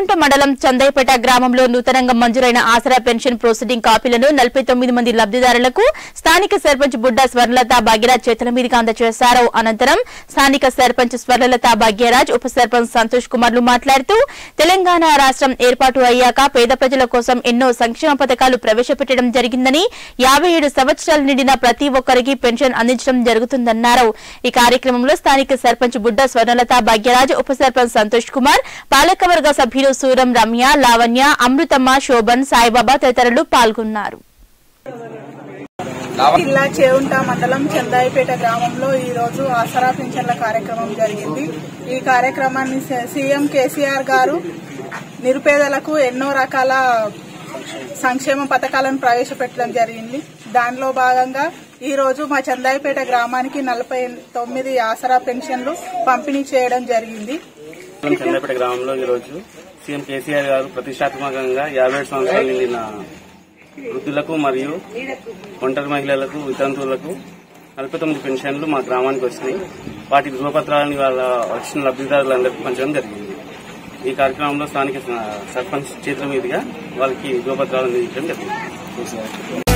చేగుంట మండలం చందైపేట గ్రామంలో నూతనంగా మంజూరైన ఆసరా పెన్షన్ ప్రొసీడింగ్ కాపీలను నలభై తొమ్మిది మంది లబ్దిదారులకు స్థానిక సర్పంచ్ బుడ్డా స్వర్ణలత భాగ్యరాజ్ చేతుల మీదుగా అందజేశారు అనంతరం స్థానిక సర్పంచ్ స్వర్ణలత భాగ్యరాజ్ ఉప సర్పంచ్ సంతోష్ కుమార్లు మాట్లాడుతూ తెలంగాణ రాష్ట్రం ఏర్పాటు అయ్యాక పేద ప్రజల కోసం ఎన్నో సంక్షేమ పథకాలు ప్రవేశపెట్టడం జరిగిందని యాభై ఏడు సంవత్సరాలు నిండిన ప్రతి ఒక్కరికి పెన్షన్ అందించడం జరుగుతుందన్నారు ఈ కార్యక్రమంలో స్థానిక సర్పంచ్ బుడ్డా స్వర్ణలత భాగ్యరాజ్ ఉప సర్పంచ్ సంతోష్ కుమార్ పాలకవర్గ సభ్యులు సూరం రమ్య లావణ్య అమృతమ్మ శోభన్ సాయిబాబా తదితరులు పాల్గొన్నారు జిల్లా చేవుంట మండలం చందాయిపేట గ్రామంలో ఈ రోజు ఆసరా పింఛన్ల కార్యక్రమం జరిగింది ఈ కార్యక్రమాన్ని స- సీఎం కేసీఆర్ గారు నిరుపేదలకు ఎన్నో రకాల సంక్షేమ పథకాలను ప్రవేశపెట్టడం జరిగింది దానిలో భాగంగా ఈ రోజు మా చందాయిపేట గ్రామానికి నలభై తొమ్మిది ఆసరా పెన్షన్లు పంపిణీ చేయడం జరిగింది మండలం చంద్రపేట గ్రామంలో ఈరోజు సీఎం కేసీఆర్ గారు ప్రతిష్టాత్మకంగా యాభై ఏడు సంవత్సరాలు నిండిన వృద్ధులకు మరియు ఒంటరి మహిళలకు వితంతువులకు నలభై తొమ్మిది పెన్షన్లు మా గ్రామానికి వచ్చినాయి వాటి ధృవపత్రాలను వాళ్ళ వచ్చిన లబ్దిదారులందరికీ పంచడం జరిగింది ఈ కార్యక్రమంలో స్థానిక సర్పంచ్ చేతుల మీదుగా వాళ్ళకి ధృవపత్రాలను అందించడం జరిగింది